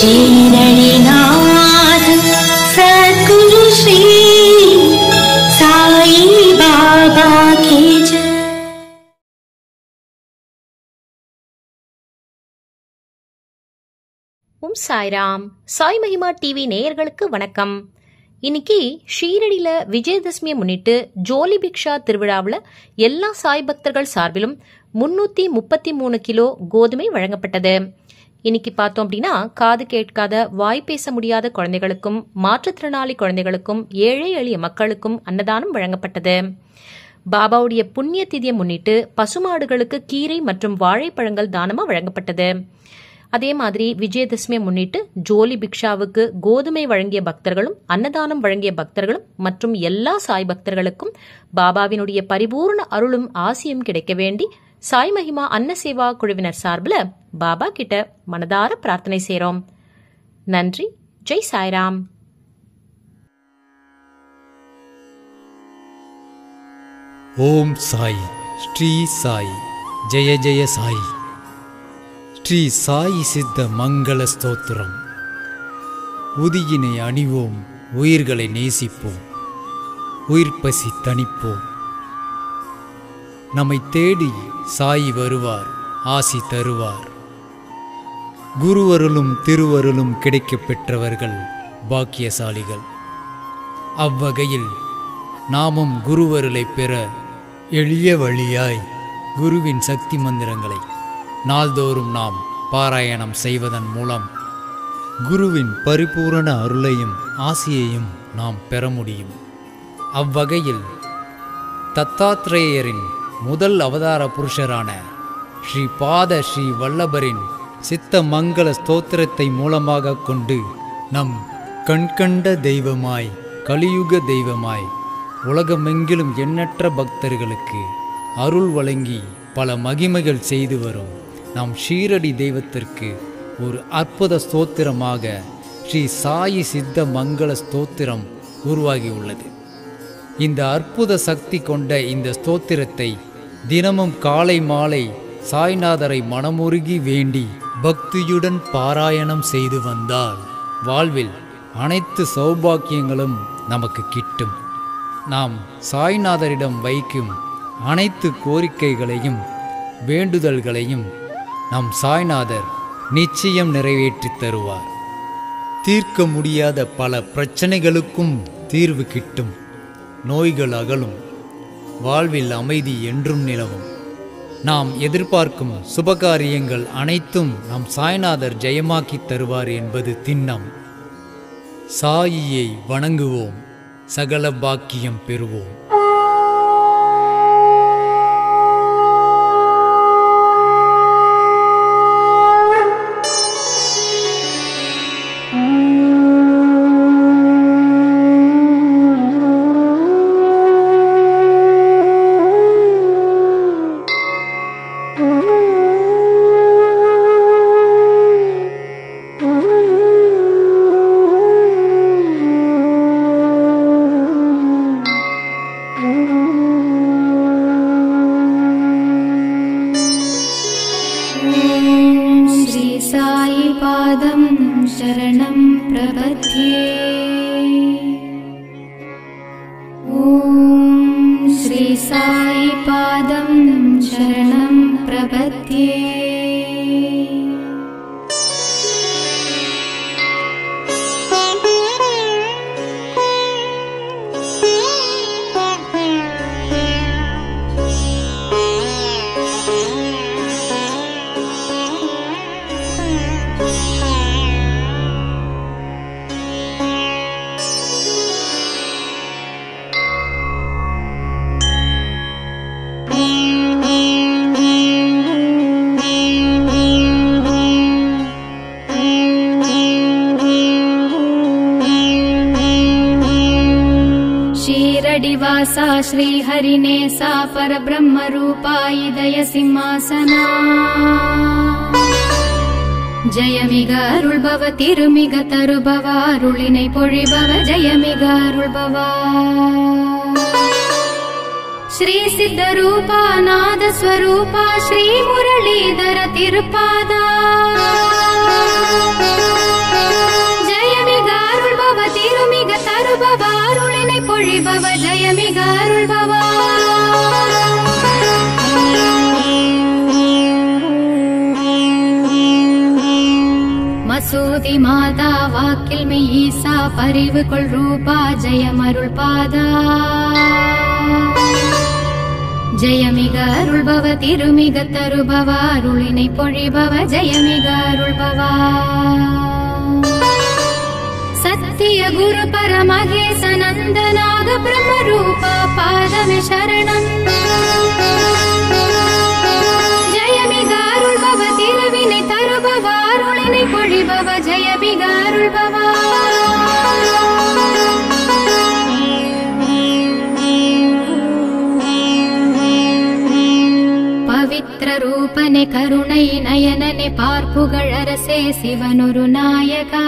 श्रीरणिनाथ सद्गुरु श्री साई बाबा की जय ஓம் சாய்ராம் சாய் மகிமா டிவி நேயர்களுக்கு வணக்கம் இன்னைக்கு ஷீரடியில விஜயதசமியை முன்னிட்டு ஜோலி பிக்ஷா திருவிழாவில் எல்லா சாய் பக்தர்கள் சார்பிலும் முன்னூத்தி முப்பத்தி மூணு கிலோ கோதுமை வழங்கப்பட்டது இன்னைக்கு பார்த்தோம் அப்படின்னா காது கேட்காத வாய் பேச முடியாத குழந்தைகளுக்கும் மாற்றுத்திறனாளி குழந்தைகளுக்கும் ஏழை எளிய மக்களுக்கும் அன்னதானம் வழங்கப்பட்டது பாபாவுடைய புண்ணிய திதியை முன்னிட்டு பசுமாடுகளுக்கு கீரை மற்றும் வாழைப்பழங்கள் தானமா வழங்கப்பட்டது அதே மாதிரி விஜயதசமியை முன்னிட்டு ஜோலி பிக்ஷாவுக்கு கோதுமை வழங்கிய பக்தர்களும் அன்னதானம் வழங்கிய பக்தர்களும் மற்றும் எல்லா சாய் பக்தர்களுக்கும் பாபாவினுடைய பரிபூர்ண அருளும் ஆசியும் கிடைக்க வேண்டி சாய் மகிமா அன்ன சேவா குழுவினர் சார்பில் பாபா கிட்ட மனதார பிரார்த்தனை செய்றோம் நன்றி ஜெய் சாய்ராம் ஓம் சாய் ஸ்ரீ சாய் ஜெய ஜெய சாய் ஸ்ரீ சாய் சித்த மங்கள ஸ்தோத்திரம் உதியினை அணிவோம் உயிர்களை நேசிப்போம் உயிர்ப்பசி தணிப்போம் நம்மை தேடி சாய் வருவார் ஆசி தருவார் குருவருளும் திருவருளும் கிடைக்கப் பெற்றவர்கள் பாக்கியசாலிகள் அவ்வகையில் நாமும் குருவருளை பெற எளிய வழியாய் குருவின் சக்தி மந்திரங்களை நாள்தோறும் நாம் பாராயணம் செய்வதன் மூலம் குருவின் பரிபூரண அருளையும் ஆசியையும் நாம் பெற முடியும் அவ்வகையில் தத்தாத்ரேயரின் முதல் அவதார புருஷரான ஸ்ரீ பாத ஸ்ரீ வல்லபரின் சித்த மங்கள ஸ்தோத்திரத்தை மூலமாக கொண்டு நம் கண்கண்ட தெய்வமாய் கலியுக தெய்வமாய் உலகமெங்கிலும் எண்ணற்ற பக்தர்களுக்கு அருள் வழங்கி பல மகிமைகள் செய்து வரும் நம் ஷீரடி தெய்வத்திற்கு ஒரு அற்புத ஸ்தோத்திரமாக ஸ்ரீ சாயி சித்த மங்கள ஸ்தோத்திரம் உருவாகியுள்ளது இந்த அற்புத சக்தி கொண்ட இந்த ஸ்தோத்திரத்தை தினமும் காலை மாலை சாய்நாதரை மனமுருகி வேண்டி பக்தியுடன் பாராயணம் செய்து வந்தால் வாழ்வில் அனைத்து சௌபாக்கியங்களும் நமக்கு கிட்டும் நாம் சாய்நாதரிடம் வைக்கும் அனைத்து கோரிக்கைகளையும் வேண்டுதல்களையும் நம் சாய்நாதர் நிச்சயம் நிறைவேற்றித் தருவார் தீர்க்க முடியாத பல பிரச்சனைகளுக்கும் தீர்வு கிட்டும் நோய்கள் அகலும் வாழ்வில் அமைதி என்றும் நிலவும் நாம் எதிர்பார்க்கும் சுபகாரியங்கள் அனைத்தும் நம் சாய்நாதர் ஜெயமாக்கித் தருவார் என்பது திண்ணம் சாயியை வணங்குவோம் சகல பாக்கியம் பெறுவோம் ॐ श्री साई पादं शरणं प्रपद्ये ॐ श्री साई पादं शरणं प्रपद्ये शीरडिवासा श्रीहरिनेसा परब्रह्मरूपायिदय सिंहासना ஜெயமிக அருள்பவ திருமிக தருபவ அருளினை பொழிபவ ஜெயமிக அருள்பவா ஸ்ரீ சித்த ரூபா நாத ஸ்வரூபா ஸ்ரீ முரளிதர திருப்பாதா பொழிபவ ஜெயமிக அருள்பவா மசூதி மாதா வாக்கில் மெய் ஈசா பரிவு கொள் ரூபா ஜெயமருள் பாதா ஜெயமிக அருள்பவ திருமிக தருபவ அருளினை பொழிபவ ஜெயமிக அருள்பவா சத்திய குரு பரமகேச நந்தநாத பிரம்ம ரூபா பாதமே சரணம் ஜெயமிக அருள்பவ திருவினை தருபவ அருளினை பொழிபவ ஜெயமிக அருள்பவா பவித்ர ரூபனே கருணை நயனனே பார்ப்புகழ் அரசே சிவனொரு நாயகா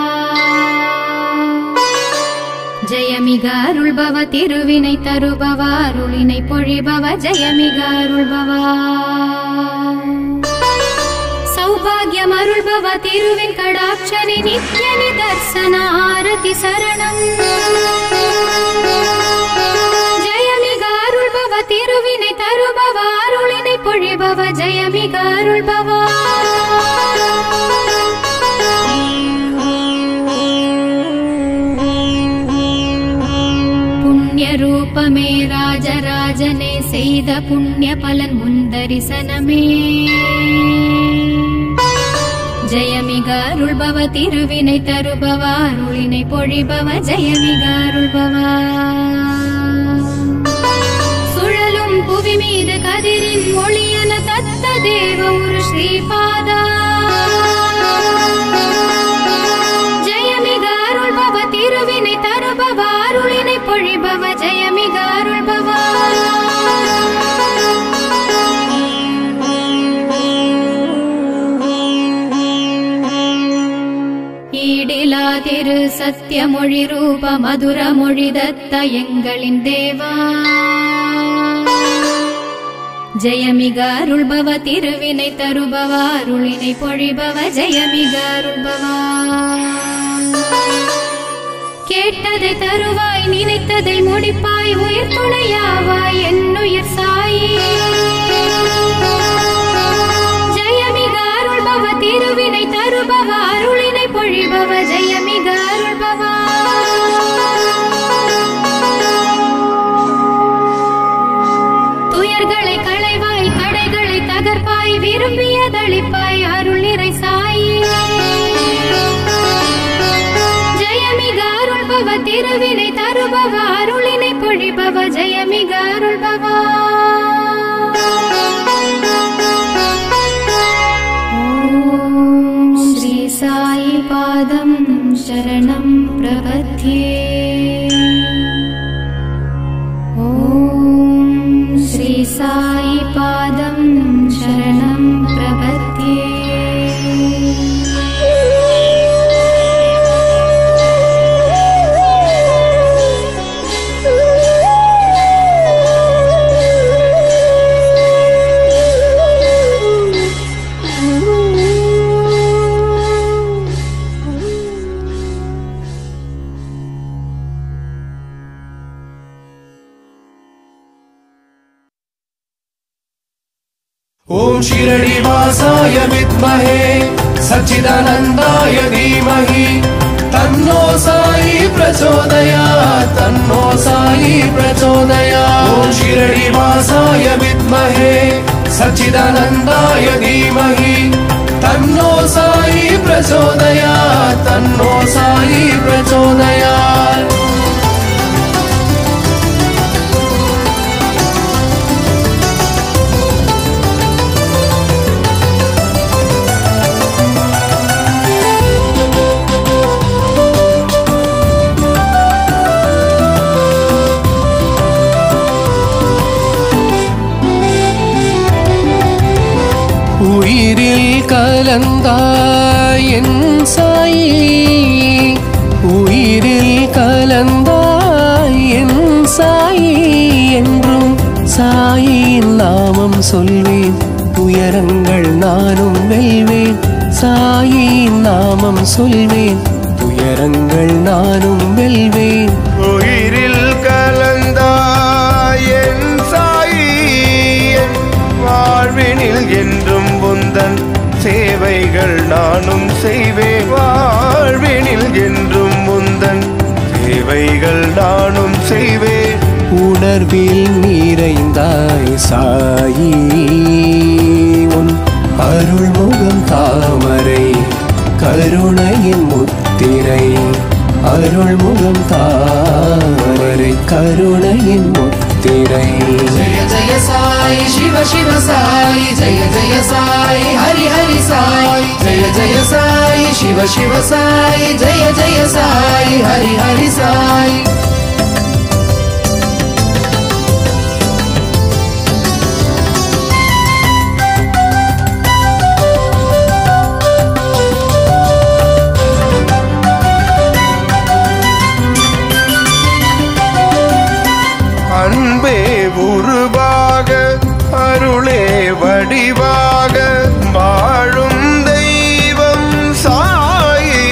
ஜெயமிக அருள்பவ திருவினை தருபவ அருளினை பொழிபவ ஜெயமிக அருள்பவா சௌபாகியம் அருள்பவ திருவின் கடாட்சனி நித்ய நிதர்சன ஆரதி சரணம் ஜெயமிக அருள்பவ திருவினை தருபவ அருளினை பொழிபவ ஜெயமிக அருள்பவா புண்ணிய ரூபமே ராஜராஜனே செய்த புண்ணிய பலன் முந்தரிசனமே ஜெயமிக அருள்பவ திருவினை தருபவ அருளினை பொழிபவ ஜெயமிக அருள்பவா சுழலும் புவி மீது கதிரின் ஒளியன தத்த தேவ ஒரு ஸ்ரீபாதா ஜெயமிக அருள்பவ திருவினை தருபவ அருளினை பொழிபவ ஜெயமிக அருள்பவா ஈடிலா திரு சத்தியமொழி ரூப மதுர மொழி தத்த எங்களின் தேவா ஜெயமிக அருள்பவ திருவினை தருபவ அருளினை பொழிபவ ஜெயமிக அருள்பவா கேட்டதை தருவாய் நினைத்ததை முடிப்பாய் உயிர் துணையாவாய் என்னுயிர் சாயி ஜெயமிக அருள்பவ திருவினை தருபவ அருளினை பொழிபவ ஜெயமிக அருள்பவா துயர்களை களைவாய் தடைகளை தகர்ப்பாய் விரும்பியதளிப்பாய் அருள் நிறை சாயி ஜெயமிக அருள்பவ திருவினை தருபவ அருளினை பொழிபவ ஜெயமிக அருள்பவா ஓம் ஸ்ரீ சாயி பாதம் சரணம் பிரபத்யே ॐ श्री साई पादं शरणं प्रपद्ये ॐ शिरडिवासाय विद्महे सच्चिदानन्दाय धीमहि तन्नो साई प्रचोदयात् तन्नो साई प्रचोदयात् ॐ शिरडिवासाय विद्महे सच्चिदानन्दाय धीमहि तन्नो साई प्रचोदयात् तन्नो साई प्रचोदयात् உயிரில் கலந்தாய் என் சாயி உயிரில் கலந்தாய் என் சாயி என்றும் சாயின் நாமம் சொல்வேன் துயரங்கள் நானும் வெல்வேன் சாயின் நாமம் சொல்வேன் துயரங்கள் நானும் வெல்வேன் உயிரில் கலந்தாய் என் சாயி என் வாழ்வினில் என்றும் உந்தன் சேவைகள் நானும் செய்வேன் வாழ்வினில் என்றும் உந்தன் சேவைகள் நானும் செய்வேன் உணர்வில் நிறைந்தாய் சாயி உன் அருள்முகம் தாமரை கருணையின் முத்திரை அருள்முகம் தாமரை கருணையின் முத்திரை जय जय साई शिव शिव साई जय जय साई हरि हरि साई जय जय साई शिव शिव साई जय जय साई हरि हरि साई அன்பே உருவாக அருளே வடிவாக வாழும் தெய்வம் சாயி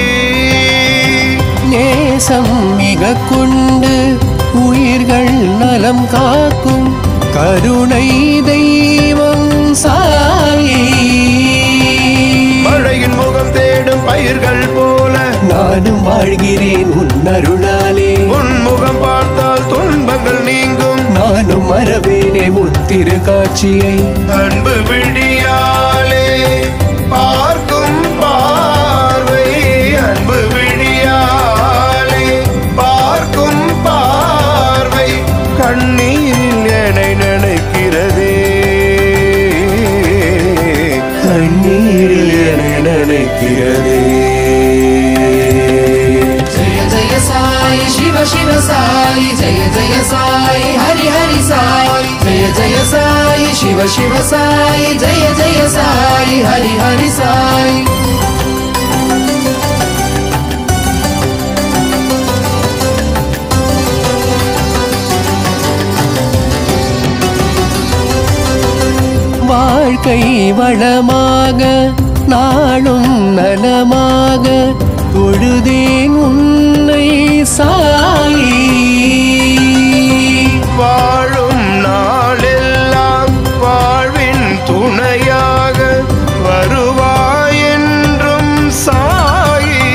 நேசம் மிக கொண்டு உயிர்கள் நலம் காக்கும் கருணை தெய்வம் சாயி மழையின் முகம் தேடும் பயிர்கள் போல நானும் வாழ்கிறேன் உன் அருளாலே உன் முகம் பார்த்தால் துன்பங்கள் நீங்கும் நானும் மறவேனே முத்திரு காட்சியை அன்பு விழியாலே பார்க்கும் பார்வை அன்பு விழியாலே பார்க்கும் பார்வை கண்ணீரில் என்னை நினைக்கிறதே கண்ணீரில் என நினைக்கிறதே जय जय साई शिव शिव साई जय जय साई हरि हरि साई जय जय साई शिव शिव साई जय जय साई हरि हरि साई வாழ்க்கை வளமாக நாளும் நலமாக தொழுதேன் உன்னை சாயி வாழும் நாளெல்லாம் வாழ்வின் துணையாக வருவாய் என்றும் சாயி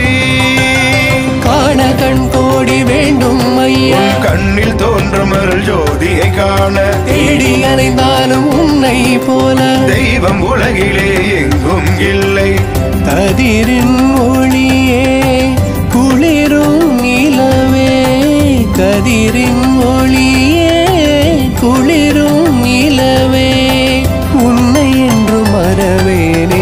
காண கண் கோடி வேண்டும் ஐயா உன் கண்ணில் தோன்றும் அருள் ஜோதியை காண தேடி அலைந்தாலும் உன்னை போல தெய்வம் உலகிலே எங்கும் இல்லை கதிரின் ஒளியே குளிரும் நிலவே கதிரின் ஒளியே குளிரும் நிலவே உன்னை என்று மறவேனே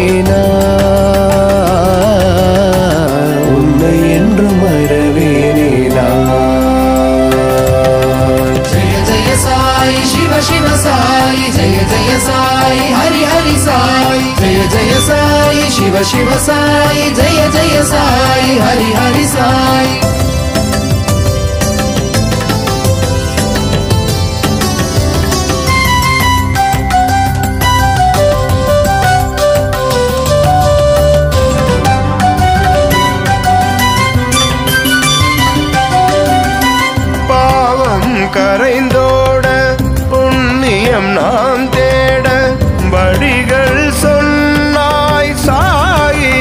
நான் உன்னை என்று மறவேனே நான் जय जय साई शिव शिव साई जय जय साई हरि हरि साई जय जय साई शिव शिव साई जय जय साई हरि हरि साई பாவம் கரைந்தோட புண்ணியம் நாம் தேட வழிகள் சொன்னாய் சாயி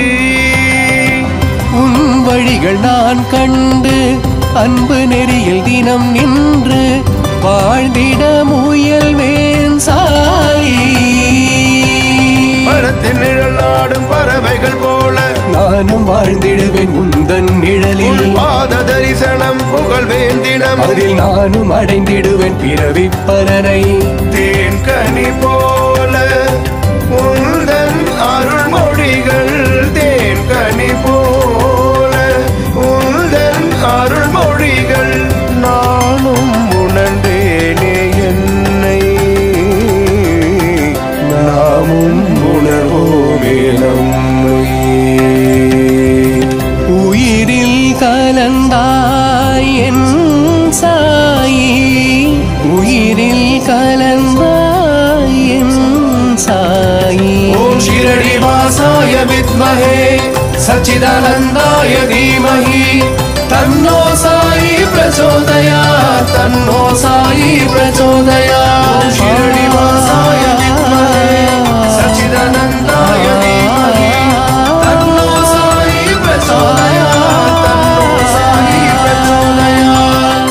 உன் வழிகள் நான் கண்டு அன்பு நெறியில் தினம் நின்று வாழ்ந்திட முயல்வேன் சாயி மரத்தின் நிழல் நாடும் பறவைகள் போல நானும் வாழ்ந்திடுவேன் உந்தன் உன் நிழலில் பாத தரிசனம் புகழ்வேன் தினம் அதில் நானும் அடைந்திடுவேன் பிறவி பலனை தேன் கனி போல உந்தன் அருள்மொழிகள் தேன் கனி போல உந்தன் அருள்மொழிகள் நானும் உணர்ந்தேனே என்னை நாமும் உணர்வோமே நம்மை உயிரில் கலந்தாய் என் சாயி உயிரில் கலந்தாய் என் சாயி ஓம் ஷிரடி வாசாய வித்மஹே सच्चिदानन्दाय धीमहि तन्नो साई प्रचोदयात् तन्नो साई प्रचोदयात् शिरडिवासाय विद्महे सच्चिदानन्दाय धीमहि तन्नो साई प्रचोदयात् तन्नो साई प्रचोदयात्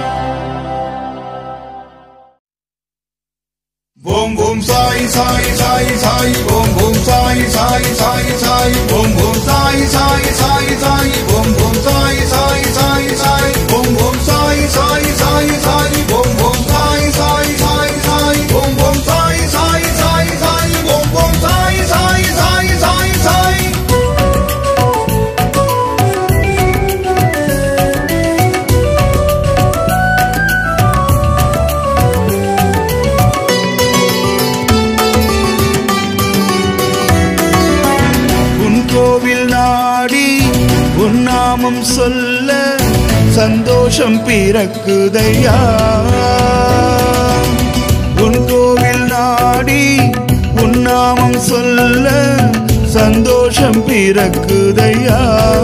Boom boom sai sai sai sai boom boom sai sai sai sai boom boom sai sai sai sai boom boom sai sai sai sai boom boom sai sai sai sai boom boom sai sai sai sai boom boom sai sai sai sai boom boom sai sai sai sai sai உன் கோவில் நாடி உன் நாமம் சொல்ல சந்தோஷம் பிறக்குதையா உன் கோவில் நாடி உன் நாமம் சொல்ல சந்தோஷம் பிறக்குதையா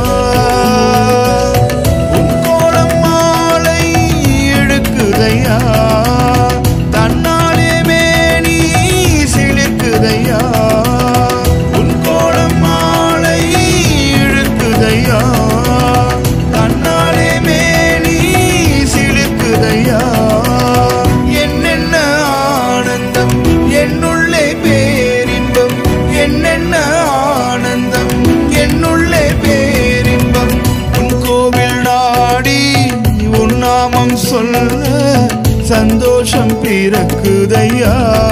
உன் கோலம் மாலை இழுக்குதையா தன்னாலே மேனி சிலிர்க்குதையா உன் கோலம் மாலை இழுக்குதையா தன்னாலே மேனி சிலுக்குதையா என்னென்ன ஆனந்தம் என்னுள்ளே பேரின்பம் என்னென்ன ஆனந்தம் என்னுள்ளே பேரின்பம் உன் கோவில் நாடி உன் நாமம் சொல்ல சந்தோஷம் பிறக்குதையா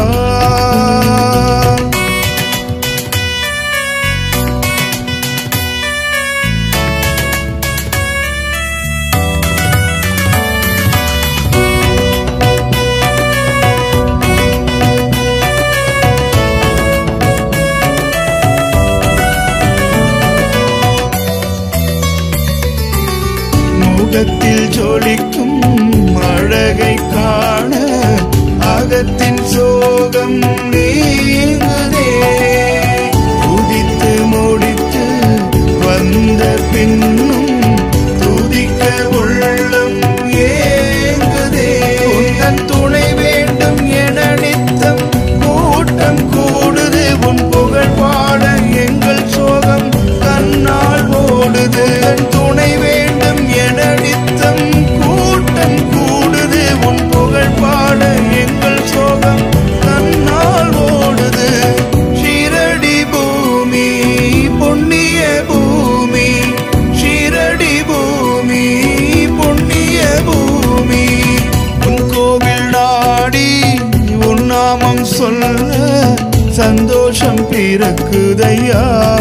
முகத்தில் ஜொலிக்கும் அழகை காண அகத்தின் சோகம் நீங்குதே உதித்து முடித்து வந்த பின்னும் துதிக்க உள்ளம் ஏங்குதே உந்தன் துணை வேண்டும் என நித்தம் கூட்டம் கூடுது உன் புகழ் பாட எங்கள் சோகம் தன்னால் ஓடுது என் துணை வேண்டும் என நித்தம் கூட்டம் கூடுது உன் புகழ் பாட எங்கள் சோகம் தன்னால் ஓடுது ஷீரடி பூமி புண்ணிய பூமி ஷீரடி பூமி புண்ணிய பூமி உன் கோவில் நாடி உன் நாமம் சொல்ல சந்தோஷம் பிறக்குதையா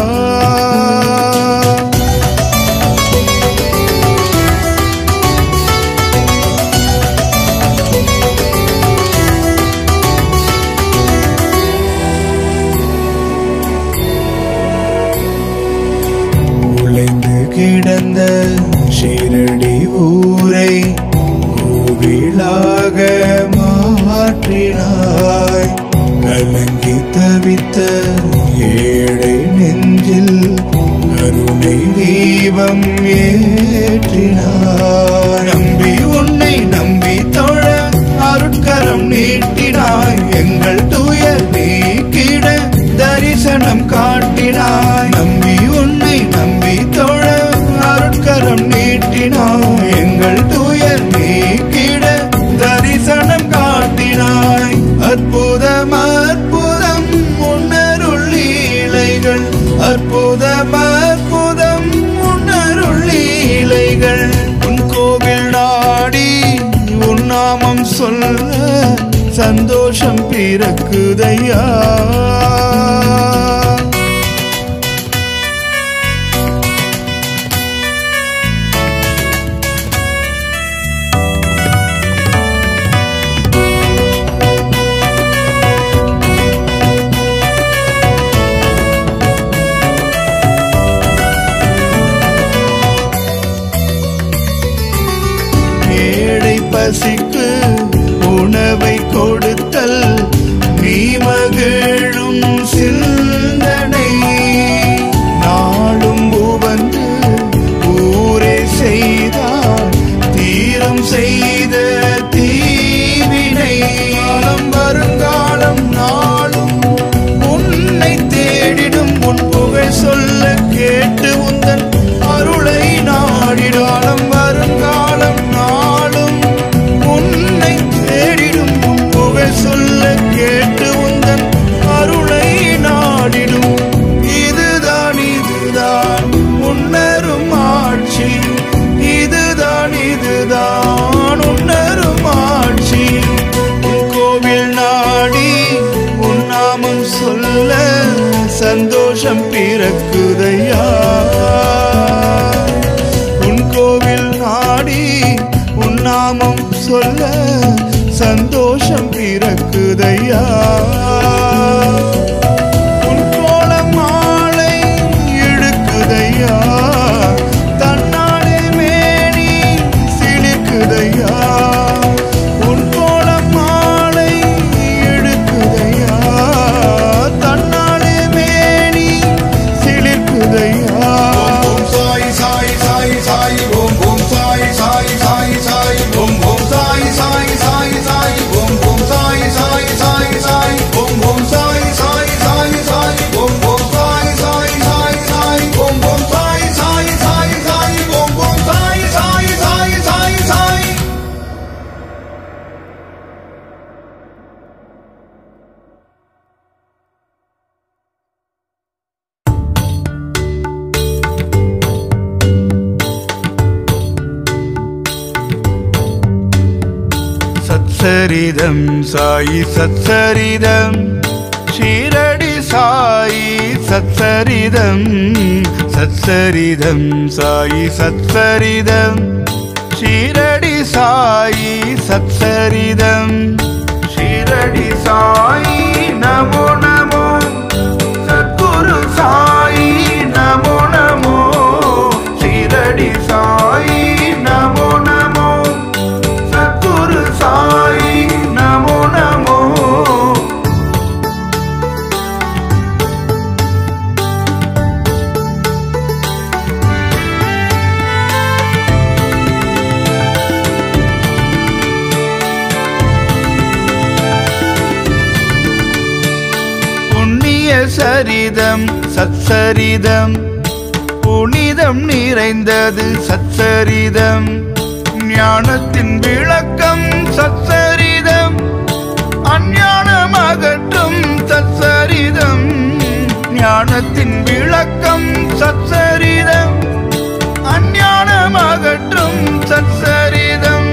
உழைந்து கிடந்த ஷீரடி ஊரை கோவிலாக மாற்றினாய் கலங்கி தவித்த ஏழை நெஞ்சில் கருணை தீபம் ஏற்றினாய் நம்பி உன்னை நம்பி தொழ அருட்கரம் நீட்டினாய் எங்கள் துயர் நீக்கிட தரிசனம் காட்டினாய் நம்பி உன்னை நம்பி தொழ அருட்கரம் நீட்டினாய் எங்கள் துயர் நீக்கிட தரிசனம் காட்டினாய் அற்புதம் அற்புதம் உன்னருள் லீலைகள் அற்புதம் அற்புதம் உன்னருள் லீலைகள் உன் கோவில் நாடி உன் நாமம் சொல்ல சந்தோஷம் பிறக்குதையா ஏழை பசிக்கு உணவை கொடுத்தல் நீ மகிழும் சிந்தனை நாளும் உவந்து ஊரே செய்தார் தீரம் செய்த சொல்ல சந்தோஷம் பிறக்குதையா உன் கோவில் நாடி உன் நாமம் சொல்ல சந்தோஷம் பிறக்குதையா உன் கோலம் மாலை இழுக்குதையா தன்னாலே மேனி சிலிக்குதையா உன் கோலம் மாலை இழுக்குதையா தன்னாலே மேனி சிலிக்குதையா ஓம் சாய் சாய் சாய் சாய் ஓம் ஓம் சாய் சாய் சாய் சாய் ஓம் ஓம் சாய் சாய் சாய் சாய் ஓம் ஓம் சாய் சாய் சாய் சாய் ஓம் ஓம் சாய் சாய் சாய் சாய் ஓம் ஓம் சாய் சாய் சாய் சாய் ஓம் ஓம் சாய் சாய் சாய் சாய் ஓம் ஓம் சாய் சாய் சாய் சாய் சாய் சத்சரிதம் சாயி சத்சரிதம் ஷீரடி சாயி சத்சரிதம் சத்சரிதம் சாயி சத்சரிதம் ஷீரடி சாயி சத்சரிதம் ஷீரடி சாயி நமோ நமோ சத்குரு சாயி நமோ நமோ ஷீரடி சாயி நமோ நமோ சத்குரு சாயி நமோ நமோ புண்ணிய சரிதம் சத்சரிதம் புனிதம் நிறைந்தது சத்சரிதம் ஞானத்தின் விளக்கம் சத்சரிதம் அஞ்ஞானம் அகற்றும் சத்சரிதம் ஞானத்தின் விளக்கம் சத்சரிதம் அஞ்ஞானம் அகற்றும் சத்சரிதம்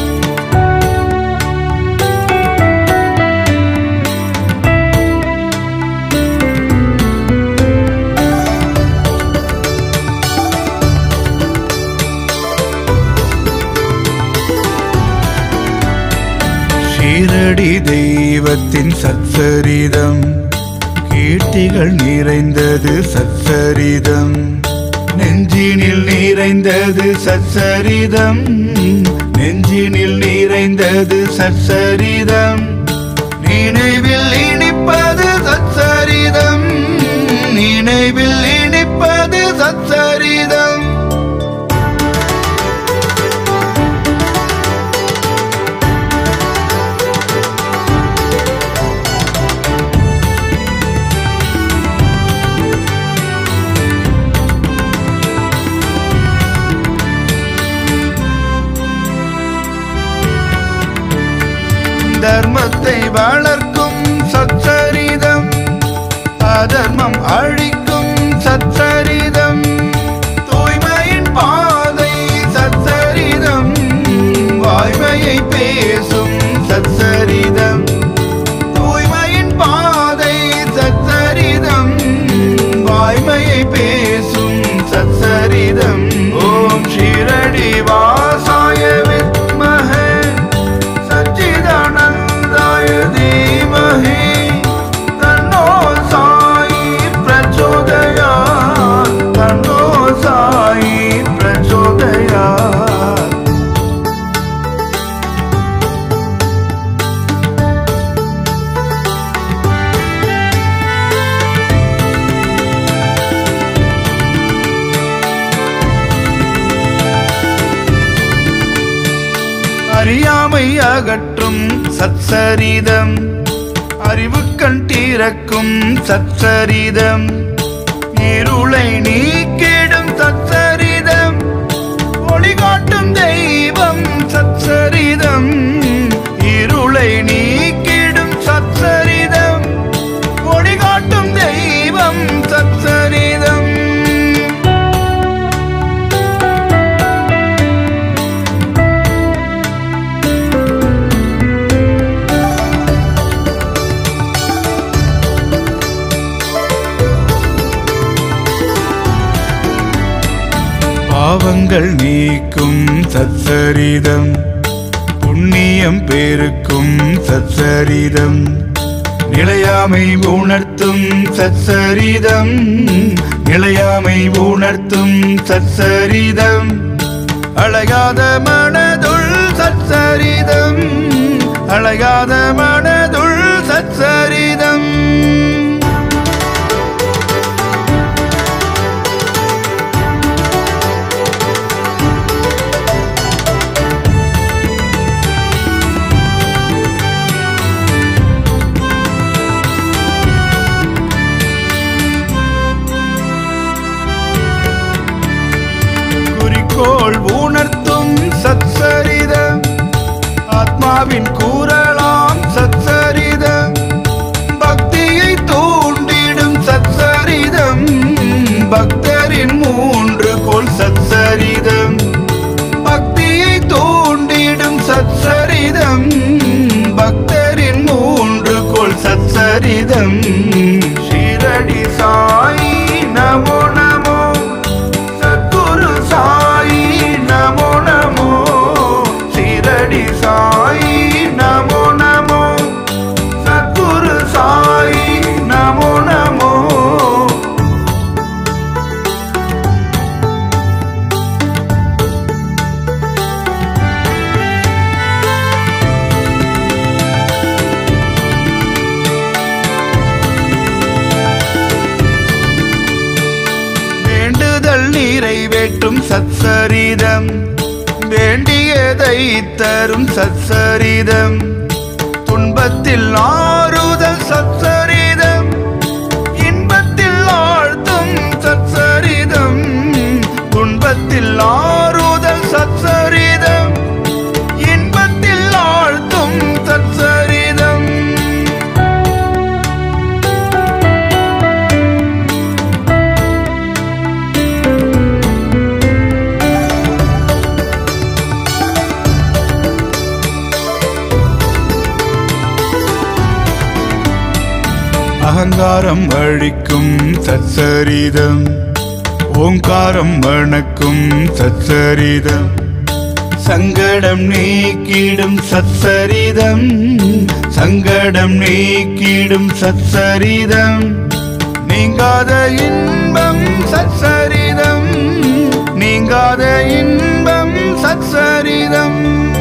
ஷீரடி தெய்வத்தின் சத்சரிதம் கீர்த்திகள் நிறைந்தது சத்சரிதம் நெஞ்சினில் நிறைந்தது சத்சரிதம் நெஞ்சினில் நிறைந்தது சத்சரிதம் நினைவில் இனிப்பது சத்சரிதம் நினைவில் இனிப்பது சத்சரிதம் தர்மத்தை வளர்க்கும் சச்சரிதம் அதர்மம் அழிக்கும் சச்சரிதம் தூய்மையின் பாதை சச்சரிதம் வாய்மையை பேசும் சச்சரிதம் தூய்மையின் பாதை சச்சரிதம் வாய்மையை பேசும் சச்சரிதம் ஓம் ஷிரடி வாசாய வித்மஹே सच्चिदानन्दाय धीमहि तन्नो साई प्रचोदयात् तन्नो साई प्रचोदयात् அறியாமை அகற்றும் சத்சரிதம் அறிவு கண் தீரக்கும் சத்சரிதம் இருளை நீக்கிடும் சத்சரிதம் ஒளி காட்டும் தெய்வம் சத்சரிதம் இருளை நீக்கிடும் சத்சரிதம் ஒளி காட்டும் தெய்வம் சத்சரிதம் பாவங்கள் நீக்கும் சச்சரிதம் புண்ணியம் பெருக்கும் சச்சரிதம் நிலையாமை உணர்த்தும் சச்சரிதம் நிலையாமை உணர்த்தும் சச்சரிதம் அழகாத மனதுள் சச்சரிதம் அழகாத மனதுள் சச்சரிதம் குறிக்கோள் உணர்த்தும் சச்சரிதம் ஆத்மாவின் கூறலாம் சச்சரிதம் பக்தியை தூண்டிடும் சச்சரிதம் பக்தரின் மூன்று கோல் சச்சரிதம் பக்தியை தூண்டிடும் சச்சரிதம் பக்தரின் மூன்று கோல் சச்சரிதம் ஷீரடி சாய் நமோ நமோ சத்குரு சாய் நமோ நமோ ஷீரடி சாய் நமோ நமோ சத்குரு சாய் நமோ நமோ வேண்டுதல் நிறைவேற்றும் சத்சரிதம் வேண்டியதை தரும் சத்சரிதம் துன்பத்தில் ஆறுதல் சத்சரிதம் இன்பத்தில் ஆழ்த்தும் சத்சரிதம் துன்பத்தில் ஆறுதல் சத்சரிதம் இன்பத்தில் ஆழ்த்தும் சத்சரிதம் அகங்காரம் அழிக்கும் சச்சரிதம் ஓங்காரம் வணக்கும் சச்சரிதம் சங்கடம் நீக்கிடும் சச்சரிதம் சங்கடம் நீக்கிடும் சச்சரிதம் நீங்காத இன்பம் சச்சரிதம் நீங்காத இன்பம் சச்சரிதம்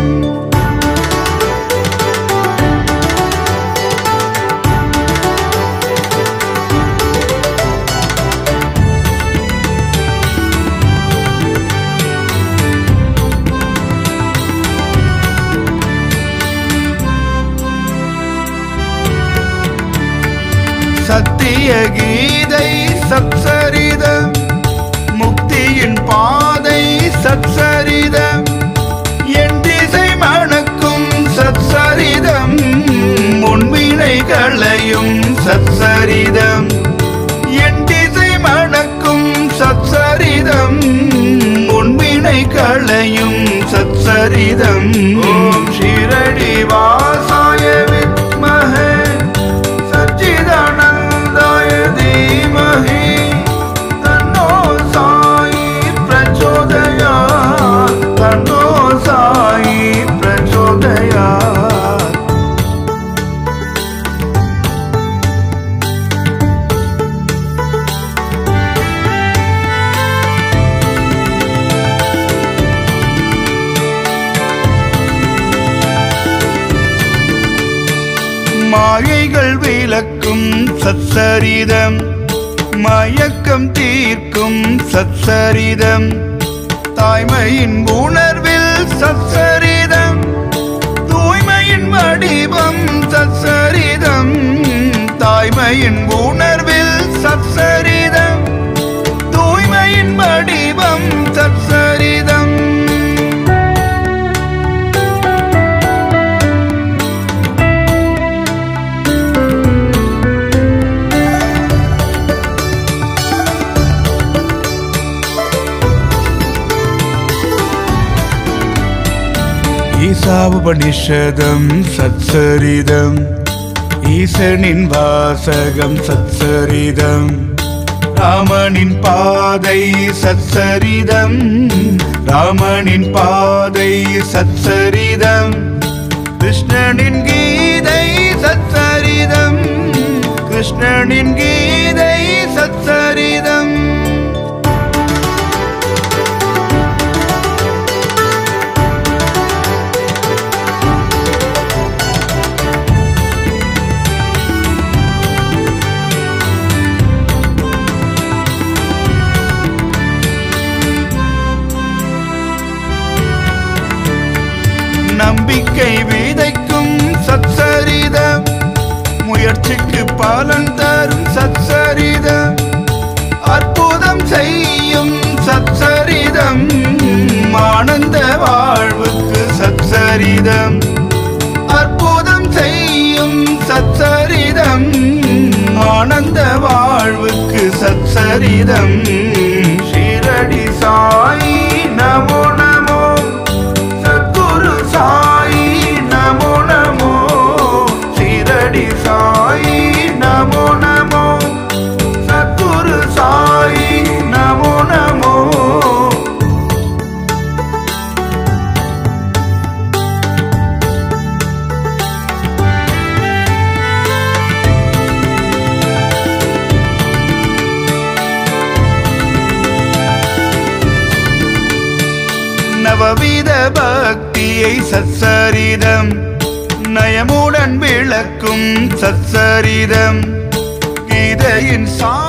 சத்திய கீதை சத்சரிதம் முக்தியின் பாதை சத்சரிதம் என் திசை மணக்கும் சத்சரிதம் முன்வினை களையும் சத்சரிதம் என் திசை மணக்கும் சத்சரிதம் முன்வினை களையும் சத்சரிதம் ஓம் ஷிரடி வாசாய வித்மஹே सच्चिदानन्दाय धीमहि तन्नो साई प्रचोदयात् तन्नो साई प्रचोदयात् மாயைகள் விளக்கும் சச்சரிதம் மயக்கம் தீர்க்கும் சச்சரிதம் தாய்மையின் உணர்வில் சச்சரிதம் தூய்மையின் வடிவம் சச்சரிதம் தாய்மையின் உணர்வில் சச்சரிதம் தூய்மையின் வடிவம் சச்சரிதம் ஈசாவுபனிஷதம் சத்சரிதம் ஈசனின் வாசகம் சத்சரிதம் ராமனின் பாதை சச்சரிதம் ராமனின் பாதை சச்சரிதம் கிருஷ்ணனின் கீதை சச்சரிதம் கிருஷ்ணனின் கீதை சச்சரிதம் நம்பிக்கை விதைக்கும் சச்சரிதம் முயற்சிக்கு பலன் தரும் சச்சரிதம் அற்புதம் செய்யும் சச்சரிதம் ஆனந்த வாழ்வுக்கு சச்சரிதம் அற்புதம் செய்யும் சச்சரிதம் ஆனந்த வாழ்வுக்கு சச்சரிதம் ஷீரடி சாய் நமோ நமோ சத்குரு சாய் நமோ நமோ ஷீரடி சாய் நமோ நமோ சத்குரு சாய் நமோ நமோ நவவித பக்தியை சச்சரிதம் நயமுடன் விளக்கும் சச்சரிதம் கீதையின் சா